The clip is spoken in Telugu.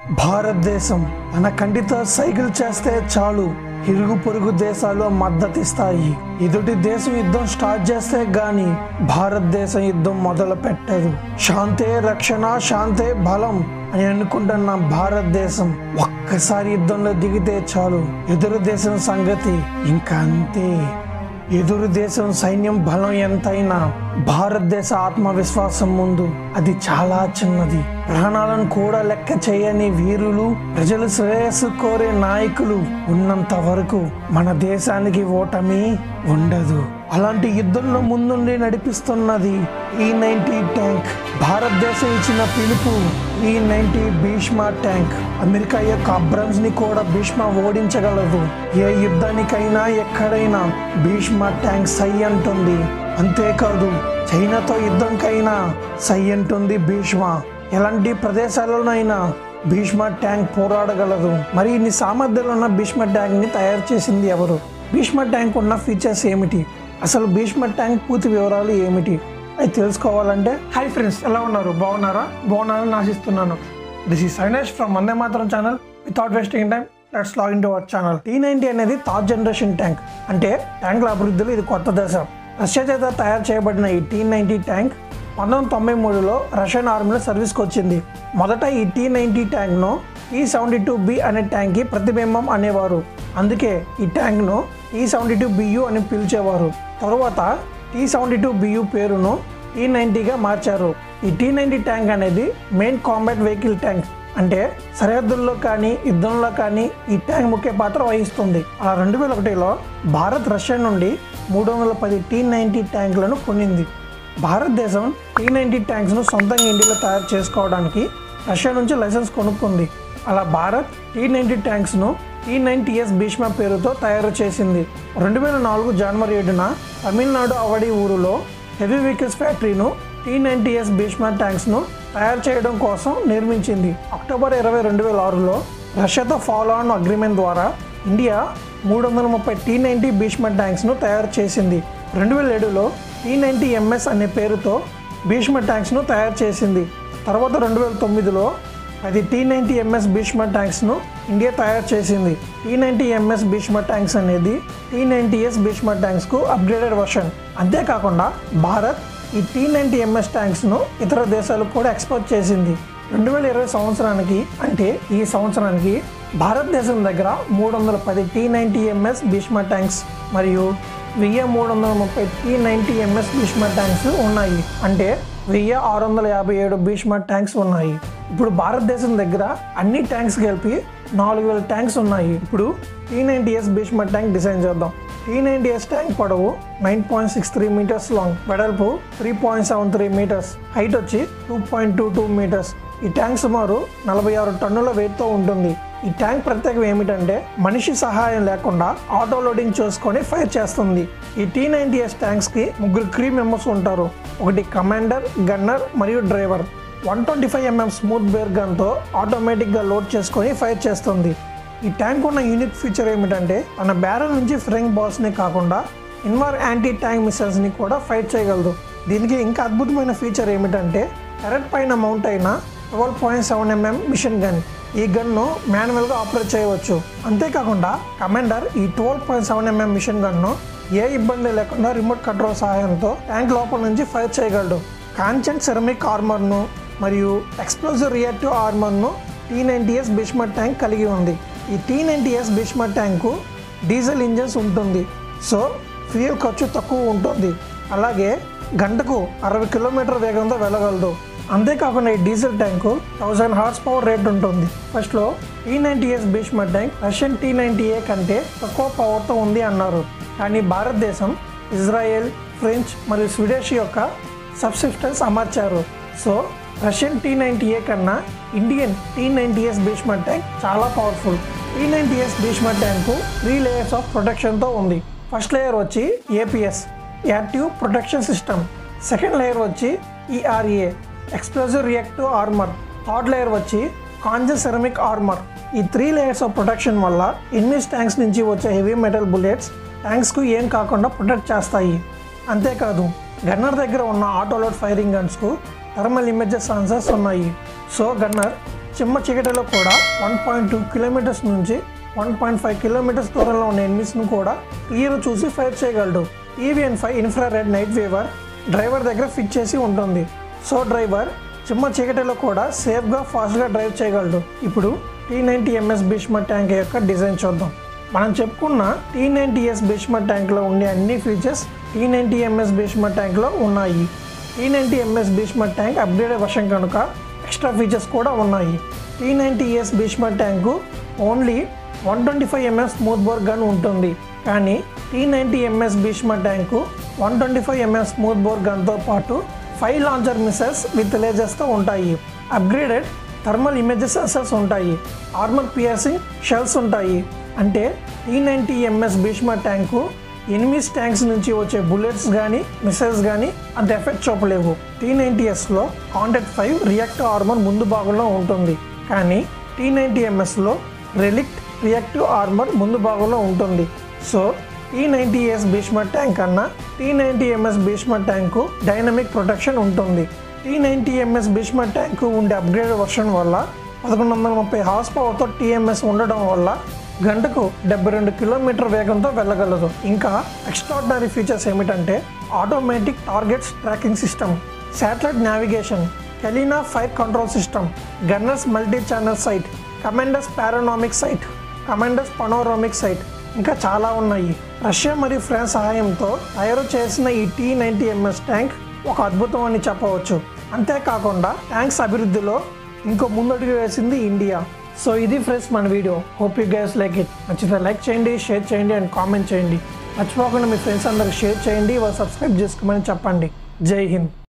భారతదేశం తన కంటితో సైకిల్ చేస్తే చాలు ఇరుగు పొరుగు దేశాలు మద్దతిస్తాయి ఎదుటి దేశం యుద్ధం స్టార్ట్ చేస్తే గాని భారతదేశం యుద్ధం మొదలు పెట్టదు శాంతే రక్షణ శాంతే బలం అని అనుకుంటున్న భారతదేశం ఒక్కసారి యుద్ధంలో దిగితే చాలు ఎదురు దేశం సంగతి ఇంకా అంతే ఎదురు దేశం సైన్యం బలం ఎంతైనా భారతదేశ ఆత్మవిశ్వాసం ముందు అది చాలా చిన్నది ప్రాణాలను కూడా లెక్క చేయని వీరులు ప్రజలు శ్రేయస్సు కోరే నాయకులు ఉన్నంత వరకు మన దేశానికి ఓటమి ఉండదు అలాంటి యుద్ధంలో ముందుండి నడిపిస్తున్నది ఈ నైన్టీ ట్యాంక్ భారతదేశం ఇచ్చిన పిలుపు ఈ నైన్టీ భీష్మ ట్యాంక్ అమెరికా యొక్క అబ్రమ్స్ ని కూడా భీష్మ ఓడించగలదు ఏ యుద్ధానికైనా ఎక్కడైనా భీష్మ ట్యాంక్ సై అంటుంది అంతేకాదు చైనాతో యుద్ధంకైనా సై అంటుంది భీష్మ ఎలాంటి ప్రదేశాల్లోనైనా భీష్మ ట్యాంక్ పోరాడగలదు మరి ఇన్ని సామర్థ్యాలు ఉన్న భీష్మ ట్యాంక్ ని తయారు చేసింది ఎవరు భీష్మ ట్యాంక్ ఉన్న ఫీచర్స్ ఏమిటి అసలు భీష్మ ట్యాంక్ పూర్తి వివరాలు ఏమిటి అది తెలుసుకోవాలంటే హాయ్ ఫ్రెండ్స్ ఎలా ఉన్నారు బాగున్నారా బాగున్నారని ఆశిస్తున్నాను దిస్ ఈ సైనేష్ from Vande Mataram channel without wasting time let's log in to our channel T ninety అనేది థర్డ్ జనరేషన్ ట్యాంక్ అంటే ట్యాంకుల అభివృద్ధిలో ఇది కొత్త దశ రష్యా చేత తయారు చేయబడిన ఈ టీ నైన్టీ ట్యాంక్ పంతొమ్మిది వందల తొంభై మూడులో రష్యన్ ఆర్మీలో సర్వీస్కి వచ్చింది మొదట ఈ టీ నైన్టీ ట్యాంక్ను టీ సెవెంటీ టూ బి అనే ట్యాంక్కి ప్రతిబింబం అనేవారు అందుకే ఈ ట్యాంక్ను టీ సెవెంటీ టూ బియు అని పిలిచేవారు తరువాత టీ సెవెంటీ టూ బియు పేరును టీ నైంటీగా మార్చారు ఈ టీ నైంటీ ట్యాంక్ అనేది మెయిన్ కాంబాట్ వెహికల్ ట్యాంక్ అంటే సరిహద్దుల్లో కానీ యుద్ధంలో కానీ ఈ ట్యాంక్ ముఖ్య పాత్ర వహిస్తుంది ఆ రెండు వేల ఒకటిలో భారత్ రష్యా నుండి మూడు వందల పది టీ నైంటీ ట్యాంకులను కొనింది భారతదేశం టీ నైంటీ ట్యాంక్స్ను సొంతంగా ఇండియాలో తయారు చేసుకోవడానికి రష్యా నుంచి లైసెన్స్ కొనుక్కుంది అలా భారత్ టీ నైంటీ ట్యాంక్స్ను టీ నైన్టీ ఎస్ భీష్మ పేరుతో తయారు చేసింది రెండు వేల నాలుగు జనవరి ఏడున తమిళనాడు అవడి ఊరులో హెవీ వెహికల్స్ ఫ్యాక్టరీను టీ నైన్టీ ఎస్ భీష్మ ట్యాంక్స్ను తయారు చేయడం కోసం నిర్మించింది అక్టోబర్ ఇరవై రెండు వేల ఆరులో రష్యాతో ఫాలో ఆన్ అగ్రిమెంట్ ద్వారా ఇండియా మూడు వందల ముప్పై టీ నైన్టీ భీష్మ ట్యాంక్స్ను తయారు చేసింది రెండు వేల ఏడులో టీ నైన్టీ ఎంఎస్ అనే పేరుతో భీష్మ ట్యాంక్స్ను తయారు చేసింది తర్వాత రెండు వేల తొమ్మిదిలో అది టీ నైంటీ ఎంఎస్ భీష్మ ట్యాంక్స్ను ఇండియా తయారు చేసింది T ninety MS Bhishma tanks అనేది టీ నైంటీ ఎస్ భీష్మ ట్యాంక్స్కు అప్గ్రేడెడ్ వర్షన్ అంతేకాకుండా భారత్ ఈ టీ నైంటీ ఎంఎస్ ట్యాంక్స్ను ఇతర దేశాలకు కూడా ఎక్స్పోర్ట్ చేసింది రెండు వేల ఇరవై సంవత్సరానికి అంటే ఈ సంవత్సరానికి భారతదేశం దగ్గర మూడు వందల పది T ninety MS Bhishma tanks మరియు వెయ్యి మూడు వందల ముప్పై T ninety MS Bhishma tanks ఉన్నాయి అంటే వెయ్యి ఆరు వందల యాభై ఏడు భీష్మ ట్యాంక్స్ ఉన్నాయి ఇప్పుడు భారతదేశం దగ్గర అన్ని ట్యాంక్స్ కలిపి నాలుగు వేల ట్యాంక్స్ ఉన్నాయి ఇప్పుడు T ninety S Bhishma tank design చేద్దాం టీ నైంటీ ఎస్ ట్యాంక్ పొడవు nine point six three metres long వెడల్పు three point seven three metres height వచ్చి two point two two metres ఈ ట్యాంక్ సుమారు నలభై ఆరు టన్నుల వెయిట్తో ఉంటుంది ఈ ట్యాంక్ ప్రత్యేకం ఏమిటంటే మనిషి సహాయం లేకుండా ఆటో లోడింగ్ చేసుకొని ఫైర్ చేస్తుంది ఈ టీ నైన్టీ ఎస్ ట్యాంక్స్ కి ముగ్గురు క్రీ మెంబర్స్ ఉంటారు ఒకటి కమాండర్ గన్నర్ మరియు driver one twenty five MM smooth bore గన్తో ఆటోమేటిక్గా లోడ్ చేసుకొని ఫైర్ చేస్తుంది ఈ ట్యాంక్ ఉన్న యూనిక్ ఫీచర్ ఏమిటంటే తన బ్యారల్ నుంచి ఫ్రెంగ్ బాల్స్ని కాకుండా ఇన్వార్ యాంటీ ట్యాంక్ మిసైల్స్ని కూడా ఫైట్ చేయగలదు దీనికి ఇంకా అద్భుతమైన ఫీచర్ ఏమిటంటే టెరెట్ పైన మౌంట్ అయిన twelve point seven MM machine gun ఈ గన్ను మాన్యువల్గా ఆపరేట్ చేయవచ్చు అంతేకాకుండా కమాండర్ ఈ twelve point seven MM machine gun ఏ ఇబ్బంది లేకుండా రిమోట్ కంట్రోల్ సహాయంతో ట్యాంక్ లోపల నుంచి ఫైర్ చేయగలడు కాన్చెంట్ సెరమిక్ ఆర్మర్ను మరియు ఎక్స్ప్లోజివ్ రియాక్టివ్ ఆర్మర్ను T ninety S Bhishma tank కలిగి ఉంది ఈ T ninety S Bhishma tank diesel engines ఉంటుంది సో ఫ్యూయల్ ఖర్చు తక్కువ ఉంటుంది అలాగే గంటకు అరవై కిలోమీటర్ వేగంతో వెళ్ళగలదు అంతేకాకుండా ఈ diesel tank thousand horse power rate ఉంటుంది ఫస్ట్లో T ninety S Bhishma tank Russian T ninety A కంటే తక్కువ పవర్తో ఉంది అన్నారు కానీ భారతదేశం ఇజ్రాయెల్ ఫ్రెంచ్ మరియు స్వీడిష్ యొక్క సబ్సిస్టెన్స్ అమర్చారు so Russian T ninety A కన్నా Indian T ninety S Bhishma tank చాలా powerful T ninety S Bhishma tank three layers of ప్రొటెక్షన్తో ఉంది ఫస్ట్ లేయర్ వచ్చి APS active protection system second layer వచ్చి ERA explosive reactive armour third layer వచ్చి కాంజన్ సెరమిక్ ఆర్మర్ ఈ త్రీ లేయర్స్ ఆఫ్ ప్రొటెక్షన్ వల్ల ఎనిమిస్ ట్యాంక్స్ నుంచి వచ్చే హెవీ మెటల్ బుల్లెట్స్ ట్యాంక్స్కు ఏం కాకుండా ప్రొటెక్ట్ చేస్తాయి అంతేకాదు గన్నర్ దగ్గర ఉన్న ఆటోలోడ్ ఫైరింగ్ గన్స్కు థర్మల్ ఇమేజెస్ సెన్సర్స్ ఉన్నాయి సో గన్నర్ చిమ్మ చీకటిలో కూడా వన్ పాయింట్ టూ కిలోమీటర్స్ నుంచి వన్ పాయింట్ ఫైవ్ కిలోమీటర్స్ దూరంలో ఉన్న ఎనిమిస్ను కూడా క్లియర్ చూసి ఫైర్ చేయగలడు TVN five infrared night viewer driver దగ్గర ఫిట్ చేసి ఉంటుంది సో డ్రైవర్ చిమ్మ చీకటిలో కూడా సేఫ్గా ఫాస్ట్గా డ్రైవ్ చేయగలడు ఇప్పుడు T ninety MS Bhishma tank యొక్క డిజైన్ చూద్దాం మనం చెప్పుకున్న టీ నైంటీ ఎస్ భీష్మ ట్యాంక్లో ఉండే అన్ని features T ninety MS Bhishma ట్యాంక్లో ఉన్నాయి T ninety MS Bhishma tank upgrade version కనుక ఎక్స్ట్రా ఫీచర్స్ కూడా ఉన్నాయి T ninety S Bhishma tank only one twenty five MS smooth bore gun ఉంటుంది కానీ T ninety MS Bhishma tank one twenty five MS smooth bore గన్తో పాటు ఫైవ్ లాంచర్ మిసైల్స్ విత్ లేజర్స్తో ఉంటాయి అప్గ్రేడెడ్ థర్మల్ ఇమేజెస్ సెన్సర్స్ ఉంటాయి ఆర్మర్ పియర్సింగ్ షెల్స్ ఉంటాయి అంటే T ninety MS Bhishma tank enemies tanks నుంచి వచ్చే బుల్లెట్స్ కానీ మిసైల్స్ కానీ అంత ఎఫెక్ట్ చూపలేవు టీ నైంటీ ఎస్లో కాంటాక్ట్ ఫైవ్ రియాక్టివ్ ఆర్మర్ ముందు భాగంలో ఉంటుంది కానీ టీ నైంటీ ఎంఎస్లో రెలిక్ట్ రియాక్టివ్ ఆర్మర్ ముందు భాగంలో ఉంటుంది so T ninety S Bhishma tank కన్నా T ninety MS Bhishma tank dynamic protection ఉంటుంది T ninety MS Bhishma tank ఉండే అప్గ్రేడ్ వర్షన్ వల్ల పదకొండు వందల ముప్పై హార్స్ పవర్తో టీఎంఎస్ ఉండడం వల్ల గంటకు డెబ్బై రెండు కిలోమీటర్ వేగంతో వెళ్ళగలదు ఇంకా ఎక్స్ట్రాడినరీ ఫీచర్స్ ఏమిటంటే automatic targets tracking system satellite navigation Kalina fire control system gunners multi channel sight commanders panoramic sight commanders panoramic sight ఇంకా చాలా ఉన్నాయి రష్యా మరియు ఫ్రాన్స్ సహాయంతో తయారు చేసిన ఈ టీ నైంటీ ఎంఎస్ ట్యాంక్ ఒక అద్భుతం అని చెప్పవచ్చు అంతేకాకుండా ట్యాంక్స్ అభివృద్ధిలో ఇంకో ముందడుగు వేసింది ఇండియా సో ఇది ఫ్రెండ్స్ మన video hope you guys like it నచ్చితే లైక్ చేయండి షేర్ చేయండి అండ్ కామెంట్ చేయండి మర్చిపోకుండా మీ ఫ్రెండ్స్ అందరికి షేర్ చేయండి వాళ్ళు సబ్స్క్రైబ్ చేసుకోమని చెప్పండి జై హింద్